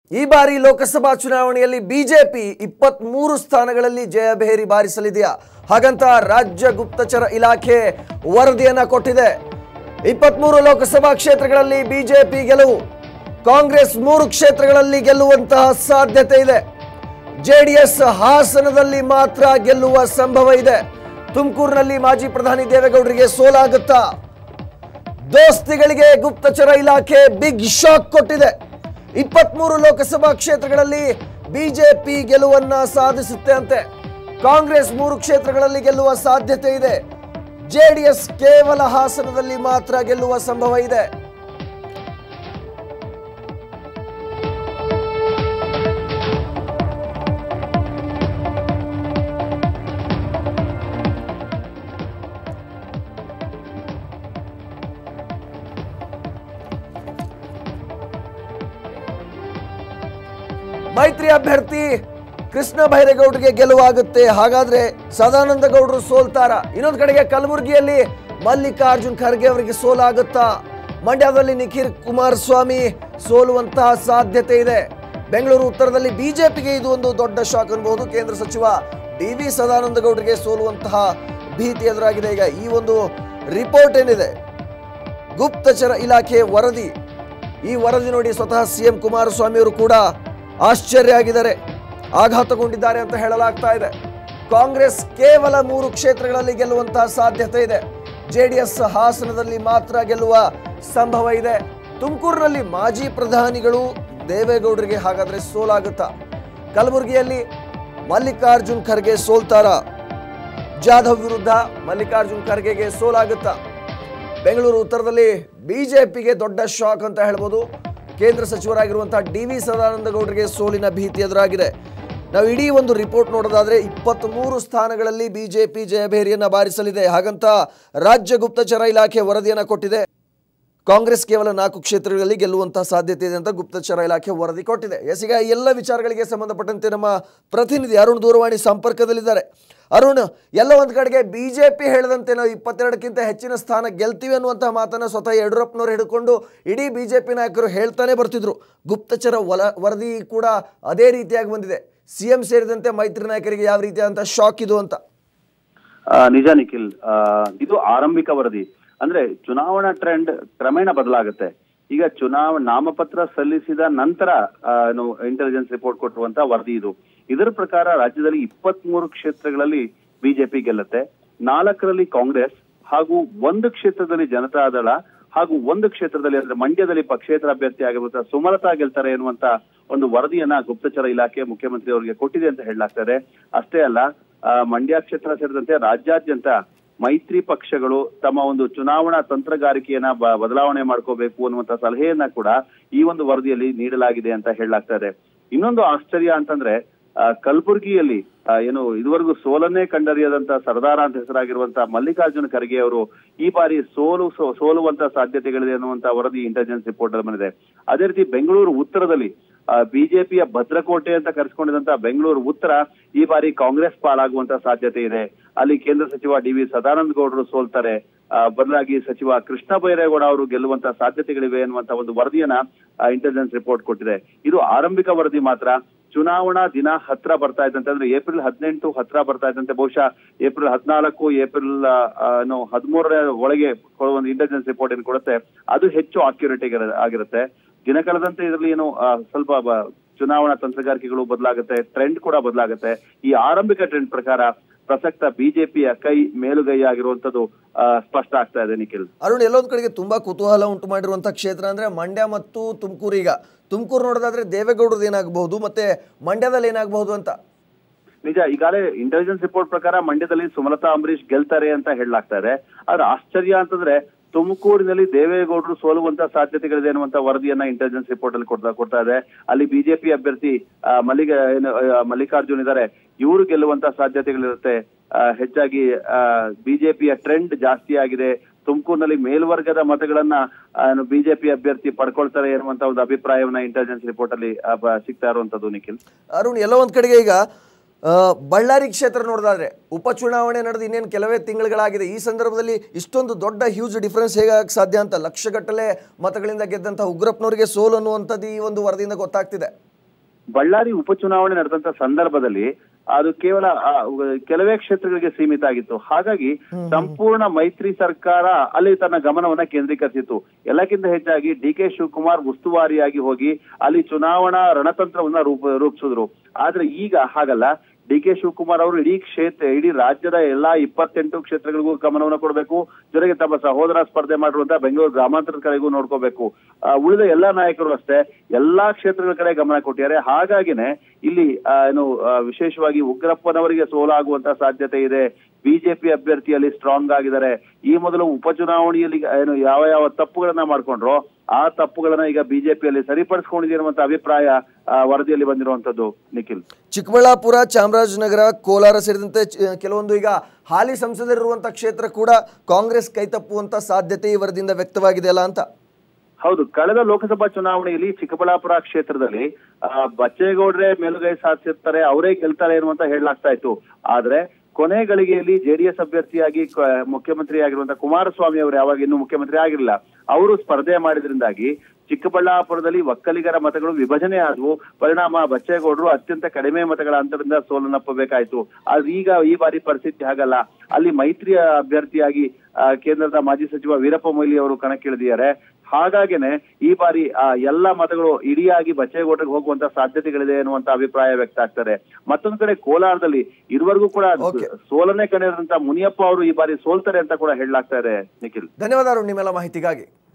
ಈ ಬಾರಿ ಲೋಕಸಭಾ ಚುನಾವಣೆಯಲ್ಲಿ ಬಿಜೆಪಿ ಇಪ್ಪತ್ತ್ ಮೂರು ಸ್ಥಾನಗಳಲ್ಲಿ ಜಯಭೇರಿ ಬಾರಿಸಲಿದೆಯಾ ಹಾಗಂತ ರಾಜ್ಯ ಗುಪ್ತಚರ ಇಲಾಖೆ ವರದಿಯನ್ನ ಕೊಟ್ಟಿದೆ ಇಪ್ಪತ್ಮೂರು ಲೋಕಸಭಾ ಕ್ಷೇತ್ರಗಳಲ್ಲಿ ಬಿಜೆಪಿ ಗೆಲುವು ಕಾಂಗ್ರೆಸ್ ಮೂರು ಕ್ಷೇತ್ರಗಳಲ್ಲಿ ಗೆಲ್ಲುವಂತಹ ಸಾಧ್ಯತೆ ಇದೆ ಜೆಡಿಎಸ್ ಹಾಸನದಲ್ಲಿ ಮಾತ್ರ ಗೆಲ್ಲುವ ಸಂಭವ ಇದೆ ತುಮಕೂರಿನಲ್ಲಿ ಮಾಜಿ ಪ್ರಧಾನಿ ದೇವೇಗೌಡರಿಗೆ ಸೋಲಾಗುತ್ತಾ ದೋಸ್ತಿಗಳಿಗೆ ಗುಪ್ತಚರ ಇಲಾಖೆ ಬಿಗ್ ಶಾಕ್ ಕೊಟ್ಟಿದೆ ಇಪ್ಪತ್ಮೂರು ಲೋಕಸಭಾ ಕ್ಷೇತ್ರಗಳಲ್ಲಿ ಬಿಜೆಪಿ ಗೆಲುವನ್ನ ಸಾಧಿಸುತ್ತೆ ಅಂತೆ ಕಾಂಗ್ರೆಸ್ ಮೂರು ಕ್ಷೇತ್ರಗಳಲ್ಲಿ ಗೆಲ್ಲುವ ಸಾಧ್ಯತೆ ಇದೆ ಜೆಡಿಎಸ್ ಕೇವಲ ಹಾಸನದಲ್ಲಿ ಮಾತ್ರ ಗೆಲ್ಲುವ ಸಂಭವ ಇದೆ ಮೈತ್ರಿ ಅಭ್ಯರ್ಥಿ ಕೃಷ್ಣ ಬೈರೇಗೌಡರಿಗೆ ಗೆಲುವಾಗುತ್ತೆ ಹಾಗಾದ್ರೆ ಸದಾನಂದ ಗೌಡರು ಸೋಲ್ತಾರ ಇನ್ನೊಂದು ಕಡೆಗೆ ಕಲಬುರಗಿಯಲ್ಲಿ ಮಲ್ಲಿಕಾರ್ಜುನ್ ಖರ್ಗೆ ಅವರಿಗೆ ಸೋಲಾಗುತ್ತಾ ಮಂಡ್ಯದಲ್ಲಿ ನಿಖಿಲ್ ಕುಮಾರಸ್ವಾಮಿ ಸೋಲುವಂತಹ ಸಾಧ್ಯತೆ ಇದೆ ಬೆಂಗಳೂರು ಉತ್ತರದಲ್ಲಿ ಬಿಜೆಪಿಗೆ ಇದು ಒಂದು ದೊಡ್ಡ ಶಾಕ್ ಅನ್ಬಹುದು ಕೇಂದ್ರ ಸಚಿವ ಡಿ ವಿ ಸದಾನಂದ ಗೌಡರಿಗೆ ಸೋಲುವಂತಹ ಭೀತಿ ಎದುರಾಗಿದೆ ಈಗ ಈ ಒಂದು ರಿಪೋರ್ಟ್ ಏನಿದೆ ಗುಪ್ತಚರ ಇಲಾಖೆ ವರದಿ ಈ ವರದಿ ನೋಡಿ ಸ್ವತಃ ಸಿಎಂ ಕುಮಾರಸ್ವಾಮಿ ಅವರು ಕೂಡ ಆಶ್ಚರ್ಯ ಆಗಿದ್ದಾರೆ ಆಘಾತಗೊಂಡಿದ್ದಾರೆ ಅಂತ ಹೇಳಲಾಗ್ತಾ ಇದೆ ಕಾಂಗ್ರೆಸ್ ಕೇವಲ ಮೂರು ಕ್ಷೇತ್ರಗಳಲ್ಲಿ ಗೆಲ್ಲುವಂತಹ ಸಾಧ್ಯತೆ ಇದೆ ಜೆಡಿಎಸ್ ಹಾಸನದಲ್ಲಿ ಮಾತ್ರ ಗೆಲ್ಲುವ ಸಂಭವ ಇದೆ ತುಮಕೂರಿನಲ್ಲಿ ಮಾಜಿ ಪ್ರಧಾನಿಗಳು ದೇವೇಗೌಡರಿಗೆ ಹಾಗಾದ್ರೆ ಸೋಲಾಗುತ್ತಾ ಕಲಬುರಗಿಯಲ್ಲಿ ಮಲ್ಲಿಕಾರ್ಜುನ್ ಖರ್ಗೆ ಸೋಲ್ತಾರ ಜಾಧವ್ ವಿರುದ್ಧ ಮಲ್ಲಿಕಾರ್ಜುನ್ ಖರ್ಗೆಗೆ ಸೋಲಾಗುತ್ತಾ ಬೆಂಗಳೂರು ಉತ್ತರದಲ್ಲಿ ಬಿಜೆಪಿಗೆ ದೊಡ್ಡ ಶಾಕ್ ಅಂತ ಹೇಳ್ಬೋದು ಕೇಂದ್ರ ಸಚಿವರಾಗಿರುವಂತಹ ಡಿ ವಿ ಸದಾನಂದ ಗೌಡರಿಗೆ ಸೋಲಿನ ಭೀತಿ ಎದುರಾಗಿದೆ ನಾವು ಇಡೀ ಒಂದು ರಿಪೋರ್ಟ್ ನೋಡೋದಾದ್ರೆ ಇಪ್ಪತ್ತ್ ಮೂರು ಸ್ಥಾನಗಳಲ್ಲಿ ಬಿಜೆಪಿ ಜಯಭೇರಿಯನ್ನ ಬಾರಿಸಲಿದೆ ಹಾಗಂತ ರಾಜ್ಯ ಗುಪ್ತಚರ ಇಲಾಖೆ ವರದಿಯನ್ನ ಕೊಟ್ಟಿದೆ ಕಾಂಗ್ರೆಸ್ ಕೇವಲ ನಾಲ್ಕು ಕ್ಷೇತ್ರಗಳಲ್ಲಿ ಗೆಲ್ಲುವಂತಹ ಸಾಧ್ಯತೆ ಇದೆ ಅಂತ ಗುಪ್ತಚರ ಇಲಾಖೆ ವರದಿ ಕೊಟ್ಟಿದೆ ಎಸ್ ಈಗ ಈ ಎಲ್ಲ ವಿಚಾರಗಳಿಗೆ ಸಂಬಂಧಪಟ್ಟಂತೆ ನಮ್ಮ ಪ್ರತಿನಿಧಿ ಅರುಣ್ ದೂರವಾಣಿ ಸಂಪರ್ಕದಲ್ಲಿದ್ದಾರೆ ಅರುಣ್ ಎಲ್ಲ ಒಂದು ಕಡೆಗೆ ಬಿಜೆಪಿ ಹೇಳಿದಂತೆ ನಾವು ಇಪ್ಪತ್ತೆರಡಕ್ಕಿಂತ ಹೆಚ್ಚಿನ ಸ್ಥಾನ ಗೆಲ್ತೀವಿ ಅನ್ನುವಂತಹ ಮಾತನ್ನ ಸ್ವತಃ ಯಡಿಯೂರಪ್ಪನವರು ಹಿಡ್ಕೊಂಡು ಇಡೀ ಬಿಜೆಪಿ ನಾಯಕರು ಹೇಳ್ತಾನೆ ಬರ್ತಿದ್ರು ಗುಪ್ತಚರ ವಲ ವರದಿ ಕೂಡ ಅದೇ ರೀತಿಯಾಗಿ ಬಂದಿದೆ ಸಿಎಂ ಸೇರಿದಂತೆ ಮೈತ್ರಿ ನಾಯಕರಿಗೆ ಯಾವ ರೀತಿಯಾದಂತಹ ಶಾಕ್ ಇದು ಅಂತ ಆ, ನಿಜ ನಿಖಿಲ್ ಆ, ಇದು ಆರಂಭಿಕ ವರದಿ ಅಂದ್ರೆ ಚುನಾವಣಾ ಟ್ರೆಂಡ್ ಕ್ರಮೇಣ ಬದಲಾಗುತ್ತೆ ಈಗ ಚುನಾವ ನಾಮಪತ್ರ ಸಲ್ಲಿಸಿದ ನಂತರ ಆ, ಏನು ಇಂಟೆಲಿಜೆನ್ಸ್ ರಿಪೋರ್ಟ್ ಕೊಟ್ಟಿರುವಂತ ವರದಿ ಇದು ಇದರ ಪ್ರಕಾರ ರಾಜ್ಯದಲ್ಲಿ ಇಪ್ಪತ್ತ್ ಮೂರು ಕ್ಷೇತ್ರಗಳಲ್ಲಿ ಬಿಜೆಪಿ ಗೆಲ್ಲುತ್ತೆ ನಾಲ್ಕರಲ್ಲಿ ಕಾಂಗ್ರೆಸ್ ಹಾಗೂ ಒಂದು ಕ್ಷೇತ್ರದಲ್ಲಿ ಜನತಾದಳ ಹಾಗೂ ಒಂದು ಕ್ಷೇತ್ರದಲ್ಲಿ ಅಂದ್ರೆ ಮಂಡ್ಯದಲ್ಲಿ ಪಕ್ಷೇತರ ಅಭ್ಯರ್ಥಿ ಆಗಿರುವಂತಹ ಸುಮಲತಾ ಗೆಲ್ತಾರೆ ಎನ್ನುವಂತ ಒಂದು ವರದಿಯನ್ನ ಗುಪ್ತಚರ ಇಲಾಖೆ ಮುಖ್ಯಮಂತ್ರಿ ಅವರಿಗೆ ಕೊಟ್ಟಿದೆ ಅಂತ ಹೇಳಲಾಗ್ತದೆ ಅಷ್ಟೇ ಅಲ್ಲ ಆ, ಮಂಡ್ಯ ಕ್ಷೇತ್ರ ಸೇರಿದಂತೆ ರಾಜ್ಯಾದ್ಯಂತ ಮೈತ್ರಿ ಪಕ್ಷಗಳು ತಮ್ಮ ಒಂದು ಚುನಾವಣಾ ತಂತ್ರಗಾರಿಕೆಯನ್ನ ಬ- ಬದಲಾವಣೆ ಮಾಡ್ಕೋಬೇಕು ಅನ್ನುವಂತ ಸಲಹೆಯನ್ನ ಕೂಡ ಈ ಒಂದು ವರದಿಯಲ್ಲಿ ನೀಡಲಾಗಿದೆ ಅಂತ ಹೇಳಲಾಗ್ತಾ ಇದೆ ಇನ್ನೊಂದು ಆಶ್ಚರ್ಯ ಅಂತಂದ್ರೆ ಆ, ಕಲಬುರಗಿಯಲ್ಲಿ ಆ, ಏನು ಇದುವರೆಗೂ ಸೋಲನ್ನೇ ಕಂಡರಿಯದಂತ ಸರ್ದಾರ ಅಂತ ಹೆಸರಾಗಿರುವಂತಹ ಮಲ್ಲಿಕಾರ್ಜುನ ಖರ್ಗೆ ಅವರು ಈ ಬಾರಿ ಸೋಲು ಸೋ- ಸೋಲುವಂತ ಸಾಧ್ಯತೆಗಳಿದೆ ಅನ್ನುವಂತ ವರದಿ ಇಂಟೆಲಿಜೆನ್ಸ್ ರಿಪೋರ್ಟ್ ಅಲ್ಲಿ ಬಂದಿದೆ ಅದೇ ರೀತಿ ಬೆಂಗಳೂರು ಉತ್ತರದಲ್ಲಿ ಬಿಜೆಪಿಯ ಭದ್ರಕೋಟೆ ಅಂತ ಕರೆಸ್ಕೊಂಡಿದಂತ ಬೆಂಗಳೂರು ಉತ್ತರ ಈ ಬಾರಿ ಕಾಂಗ್ರೆಸ್ ಪಾಲಾಗುವಂತ ಸಾಧ್ಯತೆ ಇದೆ ಅಲ್ಲಿ ಕೇಂದ್ರ ಸಚಿವ ಡಿ ವಿ ಸದಾನಂದ ಗೌಡರು ಸೋಲ್ತಾರೆ ಆ, ಬದಲಾಗಿ ಸಚಿವ ಕೃಷ್ಣ ಬೈರೇಗೌಡ ಅವರು ಗೆಲ್ಲುವಂತ ಸಾಧ್ಯತೆಗಳಿವೆ ಅನ್ನುವಂತ ಒಂದು ವರದಿಯನ್ನ ಇಂಟೆಲಿಜೆನ್ಸ್ ರಿಪೋರ್ಟ್ ಕೊಟ್ಟಿದೆ ಇದು ಆರಂಭಿಕ ವರದಿ ಮಾತ್ರ ಚುನಾವಣಾ ದಿನ ಹತ್ರ ಬರ್ತಾ ಇದ್ದಂತೆ ಅಂದ್ರೆ ಏಪ್ರಿಲ್ ಹದಿನೆಂಟು ಹತ್ರ ಬರ್ತಾ ಇದ್ದಂತೆ ಬಹುಶಃ ಏಪ್ರಿಲ್ ಹದಿನಾಲ್ಕು ಏಪ್ರಿಲ್ ಆ, ಏನು ಹದಿಮೂರರ ಒಳಗೆ ಒಂದು ಇಂಟೆಲಿಜೆನ್ಸ್ ರಿಪೋರ್ಟ್ ಏನು ಕೊಡುತ್ತೆ ಅದು ಹೆಚ್ಚು ಅಕ್ಯುರೇಟ್ ಆಗಿರುತ್ತೆ ದಿನ ಕಳೆದಂತೆ ಇದರಲ್ಲಿ ಏನು ಆ, ಸ್ವಲ್ಪ ಬ- ಚುನಾವಣಾ ತಂತ್ರಗಾರಿಕೆಗಳು ಬದಲಾಗುತ್ತೆ ಟ್ರೆಂಡ್ ಕೂಡ ಬದಲಾಗುತ್ತೆ ಈ ಆರಂಭಿಕ ಟ್ರೆಂಡ್ ಪ್ರಕಾರ ಪ್ರಸಕ್ತ ಬಿಜೆಪಿಯ ಕೈ ಮೇಲುಗೈ ಆಗಿರುವಂತದ್ದು ಆ, ಸ್ಪಷ್ಟ ಆಗ್ತಾ ಇದೆ ನಿಖಿಲ್ ಅರುಣ್ ಎಲ್ಲೊಂದು ಕಡೆಗೆ ತುಂಬಾ ಕುತೂಹಲ ಉಂಟು ಮಾಡಿರುವಂತಹ ಕ್ಷೇತ್ರ ಅಂದ್ರೆ ಮಂಡ್ಯ ಮತ್ತು ತುಮಕೂರು ಈಗ ತುಮಕೂರು ನೋಡೋದಾದ್ರೆ ದೇವೇಗೌಡರದ್ದು ಏನಾಗಬಹುದು ಮತ್ತೆ ಮಂಡ್ಯದಲ್ಲಿ ಏನಾಗಬಹುದು ಅಂತ ನಿಜ ಈಗಾಗಲೇ ಇಂಟೆಲಿಜೆನ್ಸ್ ರಿಪೋರ್ಟ್ ಪ್ರಕಾರ ಮಂಡ್ಯದಲ್ಲಿ ಸುಮಲತಾ ಅಂಬರೀಶ್ ಗೆಲ್ತಾರೆ ಅಂತ ಹೇಳಲಾಗ್ತಾ ಇದೆ ಆದ್ರೆ ಆಶ್ಚರ್ಯ ಅಂತಂದ್ರೆ ತುಮಕೂರಿನಲ್ಲಿ ದೇವೇಗೌಡರು ಸೋಲುವಂತ ಸಾಧ್ಯತೆಗಳಿದೆ ಅನ್ನುವಂತ ವರದಿಯನ್ನ ಇಂಟೆಲಿಜೆನ್ಸ್ ರಿಪೋರ್ಟ್ ಅಲ್ಲಿ ಕೊಡ್ತಾ ಕೊಡ್ತಾ ಇದೆ ಅಲ್ಲಿ ಬಿಜೆಪಿ ಅಭ್ಯರ್ಥಿ ಆ, ಮಲ್ಲಿಕ ಏನು, ಆ, ಮಲ್ಲಿಕಾರ್ಜುನ್ ಇದ್ದಾರೆ ಇವರು ಗೆಲ್ಲುವಂತ ಸಾಧ್ಯತೆಗಳಿರುತ್ತೆ ಆ, ಹೆಚ್ಚಾಗಿ ಬಿಜೆಪಿಯ ಟ್ರೆಂಡ್ ಜಾಸ್ತಿ ಆಗಿದೆ ತುಮಕೂರಿನಲ್ಲಿ ಮೇಲ್ವರ್ಗದ ಮತಗಳನ್ನ ಬಿಜೆಪಿ ಅಭ್ಯರ್ಥಿ ಪಡ್ಕೊಳ್ತಾರೆ ಎನ್ನುವಂತ ಒಂದು ಅಭಿಪ್ರಾಯವನ್ನ ಇಂಟೆಲಿಜೆನ್ಸ್ ರಿಪೋರ್ಟ್ ಅಲ್ಲಿ ಆ, ಬ- ಸಿಗ್ತಾ ಇರುವಂತದ್ದು ನಿಖಿಲ್ ಅರುಣ್ ಎಲ್ಲೋ ಒಂದ್ ಕಡೆಗೆ ಈಗ ಆ, ಬಳ್ಳಾರಿ ಕ್ಷೇತ್ರ ನೋಡೋದಾದ್ರೆ ಉಪಚುನಾವಣೆ ನಡೆದು ಇನ್ನೇನು ಕೆಲವೇ ತಿಂಗಳುಗಳಾಗಿದೆ ಈ ಸಂದರ್ಭದಲ್ಲಿ ಇಷ್ಟೊಂದು ದೊಡ್ಡ ಹ್ಯೂಜ್ ಡಿಫರೆನ್ಸ್ ಹೇಗಾಗಕ್ಕೆ ಸಾಧ್ಯ ಅಂತ ಲಕ್ಷಗಟ್ಟಲೆ ಮತಗಳಿಂದ ಗೆದ್ದಂತಹ ಉಗ್ರಪ್ಪನವರಿಗೆ ಸೋಲು ಅನ್ನುವಂಥದ್ದು ಈ ಒಂದು ವರದಿಯಿಂದ ಗೊತ್ತಾಗ್ತಿದೆ ಬಳ್ಳಾರಿ ಉಪಚುನಾವಣೆ ನಡೆದಂತ ಸಂದರ್ಭದಲ್ಲಿ ಅದು ಕೇವಲ ಆ, ಕೆಲವೇ ಕ್ಷೇತ್ರಗಳಿಗೆ ಸೀಮಿತ ಆಗಿತ್ತು ಹಾಗಾಗಿ ಸಂಪೂರ್ಣ ಮೈತ್ರಿ ಸರ್ಕಾರ ಅಲ್ಲಿ ತನ್ನ ಗಮನವನ್ನ ಕೇಂದ್ರೀಕರಿಸಿತ್ತು ಎಲ್ಲಕ್ಕಿಂತ ಹೆಚ್ಚಾಗಿ ಡಿ ಕೆ ಶಿವಕುಮಾರ್ ಉಸ್ತುವಾರಿಯಾಗಿ ಹೋಗಿ ಅಲ್ಲಿ ಚುನಾವಣಾ ರಣತಂತ್ರವನ್ನ ರೂಪ ರೂಪಿಸಿದ್ರು ಆದ್ರೆ ಈಗ ಹಾಗಲ್ಲ ಡಿ ಕೆ ಶಿವಕುಮಾರ್ ಅವರು ಇಡೀ ಕ್ಷೇತ್ರ ಇಡೀ ರಾಜ್ಯದ ಎಲ್ಲಾ ಇಪ್ಪತ್ತೆಂಟು ಕ್ಷೇತ್ರಗಳಿಗೂ ಗಮನವನ್ನು ಕೊಡಬೇಕು ಜೊತೆಗೆ ತಮ್ಮ ಸಹೋದರ ಸ್ಪರ್ಧೆ ಮಾಡಿರುವಂತಹ ಬೆಂಗಳೂರು ಗ್ರಾಮಾಂತರದ ಕಡೆಗೂ ನೋಡ್ಕೋಬೇಕು ಆ, ಉಳಿದ ಎಲ್ಲಾ ನಾಯಕರು ಅಷ್ಟೇ ಎಲ್ಲಾ ಕ್ಷೇತ್ರಗಳ ಕಡೆ ಗಮನ ಕೊಟ್ಟಿದ್ದಾರೆ ಹಾಗಾಗಿನೇ ಇಲ್ಲಿ ಆ, ಏನು ಆ, ವಿಶೇಷವಾಗಿ ಉಗ್ರಪ್ಪನವರಿಗೆ ಸೋಲಾಗುವಂತ ಸಾಧ್ಯತೆ ಇದೆ ಬಿಜೆಪಿ ಅಭ್ಯರ್ಥಿಯಲ್ಲಿ ಸ್ಟ್ರಾಂಗ್ ಆಗಿದ್ದಾರೆ ಈ ಮೊದಲು ಉಪಚುನಾವಣೆಯಲ್ಲಿ ಏನು ಯಾವ ಯಾವ ತಪ್ಪುಗಳನ್ನ ಮಾಡ್ಕೊಂಡ್ರೋ ಆ ತಪ್ಪುಗಳನ್ನ ಈಗ ಬಿಜೆಪಿಯಲ್ಲಿ ಸರಿಪಡಿಸ್ಕೊಂಡಿದೆ ಅನ್ನುವಂತ ಅಭಿಪ್ರಾಯ ಆ, ವರದಿಯಲ್ಲಿ ಬಂದಿರುವಂತದ್ದು ನಿಖಿಲ್ ಚಿಕ್ಕಬಳ್ಳಾಪುರ ಚಾಮರಾಜನಗರ ಕೋಲಾರ ಸೇರಿದಂತೆ ಚ- ಕೆಲವೊಂದು ಈಗ ಹಾಲಿ ಸಂಸದರಿರುವಂಥ ಕ್ಷೇತ್ರ ಕೂಡ ಕಾಂಗ್ರೆಸ್ ಕೈತಪ್ಪುವಂಥ ಸಾಧ್ಯತೆ ಈ ವರದಿಯಿಂದ ವ್ಯಕ್ತವಾಗಿದೆಯಲ್ಲ ಅಂತ ಹೌದು ಕಳೆದ ಲೋಕಸಭಾ ಚುನಾವಣೆಯಲ್ಲಿ ಚಿಕ್ಕಬಳ್ಳಾಪುರ ಕ್ಷೇತ್ರದಲ್ಲಿ ಆ, ಬಚ್ಚೇಗೌಡ್ರೆ ಮೇಲುಗೈ ಸಾಧಿಸಿರ್ತಾರೆ ಅವರೇ ಗೆಲ್ತಾರೆ ಅನ್ನುವಂತ ಹೇಳಲಾಗ್ತಾ ಇತ್ತು ಆದ್ರೆ ಕೊನೆ ಗಳಿಗೆಯಲ್ಲಿ ಜೆಡಿಎಸ್ ಅಭ್ಯರ್ಥಿಯಾಗಿ ಕ- ಮುಖ್ಯಮಂತ್ರಿ ಆಗಿರುವಂತಹ ಕುಮಾರಸ್ವಾಮಿ ಅವರು ಯಾವಾಗ ಇನ್ನೂ ಮುಖ್ಯಮಂತ್ರಿ ಆಗಿರಲಿಲ್ಲ ಅವರು ಸ್ಪರ್ಧೆ ಮಾಡಿದ್ರಿಂದಾಗಿ ಚಿಕ್ಕಬಳ್ಳಾಪುರದಲ್ಲಿ ಒಕ್ಕಲಿಗರ ಮತಗಳು ವಿಭಜನೆ ಆದವು ಪರಿಣಾಮ ಬಚ್ಚೇಗೌಡರು ಅತ್ಯಂತ ಕಡಿಮೆ ಮತಗಳ ಅಂತರದಿಂದ ಸೋಲನ್ನಪ್ಪಬೇಕಾಯ್ತು ಆದ್ರೆ ಈಗ ಈ ಬಾರಿ ಪರಿಸ್ಥಿತಿ ಹಾಗಲ್ಲ ಅಲ್ಲಿ ಮೈತ್ರಿಯ ಅಭ್ಯರ್ಥಿಯಾಗಿ ಆ, ಕೇಂದ್ರದ ಮಾಜಿ ಸಚಿವ ವೀರಪ್ಪ ಮೊಯ್ಲಿ ಅವರು ಕಣಕ್ಕಿಳಿದಿದ್ದಾರೆ ಹಾಗಾಗಿನೇ ಈ ಬಾರಿ ಆ ಎಲ್ಲ ಮತಗಳು ಇಡಿಯಾಗಿ ಬಚ್ಚೇಗೌಡರಿಗೆ ಹೋಗುವಂತ ಸಾಧ್ಯತೆಗಳಿದೆ ಅನ್ನುವಂತ ಅಭಿಪ್ರಾಯ ವ್ಯಕ್ತ ಆಗ್ತದೆ ಮತ್ತೊಂದು ಕಡೆ ಕೋಲಾರದಲ್ಲಿ ಇದುವರೆಗೂ ಕೂಡ Okay. ಸೋಲನೆ ಕಂಡಿರುವಂತ ಮುನಿಯಪ್ಪ ಅವರು ಈ ಬಾರಿ ಸೋಲ್ತಾರೆ ಅಂತ ಕೂಡ ಹೇಳಲಾಗ್ತಾ ಇದೆ ನಿಖಿಲ್ ಧನ್ಯವಾದ ಅರುಣ್ ನಿಮ್ಮೆಲ್ಲ ಮಾಹಿತಿಗಾಗಿ